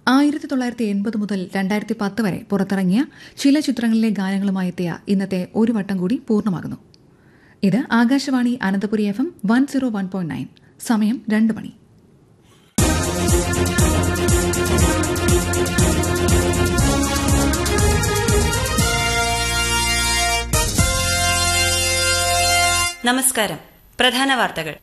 ആയിരത്തി തൊള്ളായിരത്തി എൺപത് മുതൽ രണ്ടായിരത്തി പത്ത് വരെ പുറത്തിറങ്ങിയ ചില ചിത്രങ്ങളിലെ ഗാനങ്ങളുമായി എത്തിയ ഇന്നത്തെ ഒരു വട്ടം കൂടി പൂർണ്ണമാകുന്നു ഇത് Akashvani Ananthapuri F M one zero one point nine സമയം രണ്ട് മണി നമസ്കാരം പ്രധാന വാർത്തകൾ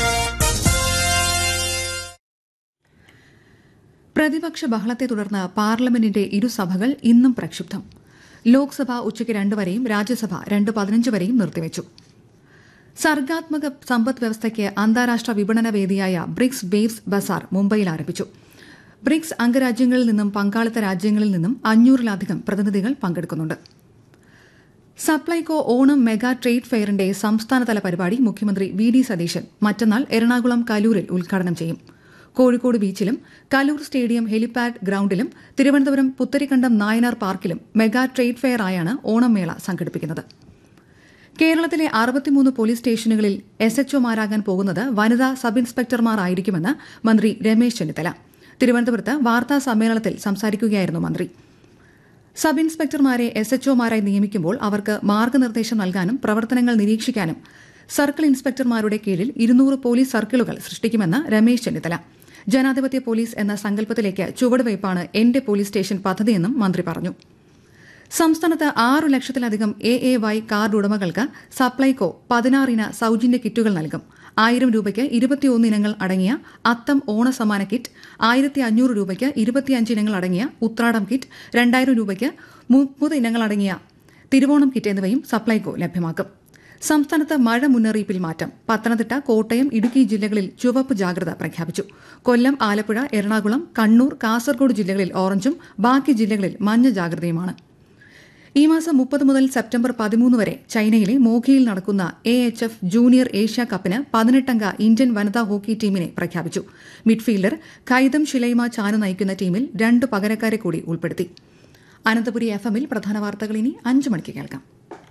പ്രതിപക്ഷ ബഹളത്തെ തുടർന്ന് പാർലമെന്റിന്റെ ഇരുസഭകൾ ഇന്നും പ്രക്ഷുബ്ധം ലോക്സഭ ഉച്ചയ്ക്ക് രണ്ട് വരെയും രാജ്യസഭ രണ്ട് പതിനഞ്ച് വരെയും നിർത്തിവച്ചു സർഗാത്മക സമ്പദ് വ്യവസ്ഥയ്ക്ക് അന്താരാഷ്ട്ര വിപണന വേദിയായ ബ്രിക്സ് വേവ്സ് ബസാർ മുംബൈയിൽ ആരംഭിച്ചു ബ്രിക്സ് അംഗരാജ്യങ്ങളിൽ നിന്നും പങ്കാളിത്ത രാജ്യങ്ങളിൽ നിന്നും അഞ്ഞൂറിലധികം പ്രതിനിധികൾ പങ്കെടുക്കുന്നുണ്ട് സപ്ലൈകോ ഓണം മെഗാ ട്രേഡ് ഫെയറിന്റെ സംസ്ഥാനതല പരിപാടി മുഖ്യമന്ത്രി വി ഡി സതീശൻ മറ്റന്നാൾ എറണാകുളം കലൂരിൽ ഉദ്ഘാടനം ചെയ്യും കോഴിക്കോട് ബീച്ചിലും കലൂർ സ്റ്റേഡിയം ഹെലിപാഡ് ഗ്രൌണ്ടിലും തിരുവനന്തപുരം പുത്തരിക്കണ്ടം നായനാർ പാർക്കിലും മെഗാ ട്രേഡ് ഫെയർ ആയാണ് ഓണം മേള സംഘടിപ്പിക്കുന്നത് കേരളത്തിലെ അറുപത്തിമൂന്ന് പോലീസ് സ്റ്റേഷനുകളിൽ എസ് എച്ച്ഒമാരാകാൻ പോകുന്നത് വനിതാ സബ് ഇൻസ്പെക്ടർമാർ ആയിരിക്കുമെന്ന് മന്ത്രി രമേശ് ചെന്നിത്തല തിരുവനന്തപുരത്ത് വാർത്താ സമ്മേളനത്തിൽ സംസാരിക്കുകയായിരുന്നു മന്ത്രി സബ് ഇൻസ്പെക്ടർമാരെ എസ് എച്ച്ഒമാരായി നിയമിക്കുമ്പോൾ അവർക്ക് മാർഗനിർദ്ദേശം നൽകാനും പ്രവർത്തനങ്ങൾ നിരീക്ഷിക്കാനും സർക്കിൾ ഇൻസ്പെക്ടർമാരുടെ കീഴിൽ ഇരുന്നൂറ് പോലീസ് സർക്കിളുകൾ സൃഷ്ടിക്കുമെന്ന് രമേശ് ചെന്നിത്തല ജനാധിപത്യ പോലീസ് എന്ന സങ്കല്പത്തിലേക്ക് ചുവടുവയ്പ്പാണ് എന്റെ പോലീസ് സ്റ്റേഷൻ പദ്ധതിയെന്നും മന്ത്രി പറഞ്ഞു സംസ്ഥാനത്ത് ആറു ലക്ഷത്തിലധികം എ എ വൈ കാർഡ് ഉടമകൾക്ക് സപ്ലൈകോ പതിനാറിന സൌജന്യ കിറ്റുകൾ നൽകും ആയിരം രൂപയ്ക്ക് ഇരുപത്തിയൊന്ന് ഇനങ്ങൾ അടങ്ങിയ അത്തം ഓണസമ്മാന കിറ്റ് ആയിരത്തി അഞ്ഞൂറ് രൂപയ്ക്ക് ഇരുപത്തിയഞ്ച് ഇനങ്ങൾ അടങ്ങിയ ഉത്രാടം കിറ്റ് രണ്ടായിരം രൂപയ്ക്ക് മുപ്പത് ഇനങ്ങൾ അടങ്ങിയ തിരുവോണം കിറ്റ് എന്നിവയും സപ്ലൈകോ ലഭ്യമാക്കും സംസ്ഥാനത്ത് മഴ മുന്നറിയിപ്പിൽ മാറ്റം പത്തനംതിട്ട കോട്ടയം ഇടുക്കി ജില്ലകളിൽ ചുവപ്പ് ജാഗ്രത പ്രഖ്യാപിച്ചു കൊല്ലം ആലപ്പുഴ എറണാകുളം കണ്ണൂർ കാസർഗോഡ് ജില്ലകളിൽ ഓറഞ്ചും ബാക്കി ജില്ലകളിൽ മഞ്ഞ ജാഗ്രതയുമാണ് ഈ മാസം മുപ്പത് മുതൽ സെപ്റ്റംബർ പതിമൂന്ന് വരെ ചൈനയിലെ മോഖിയിൽ നടക്കുന്ന A H F junior Asia കപ്പിന് പതിനെട്ടംഗ ഇന്ത്യൻ വനിതാ ഹോക്കി ടീമിനെ പ്രഖ്യാപിച്ചു മിഡ്ഫീൽഡർ ഖൈതം ഷിലൈമ ചാനു നയിക്കുന്ന ടീമിൽ രണ്ട് പകരക്കാരെ കൂടി ഉൾപ്പെടുത്തി അനന്തപുരി എഫ് എമ്മിൽ പ്രധാന വാർത്തകൾ ഇനി അഞ്ചു മണിക്ക് കേൾക്കാം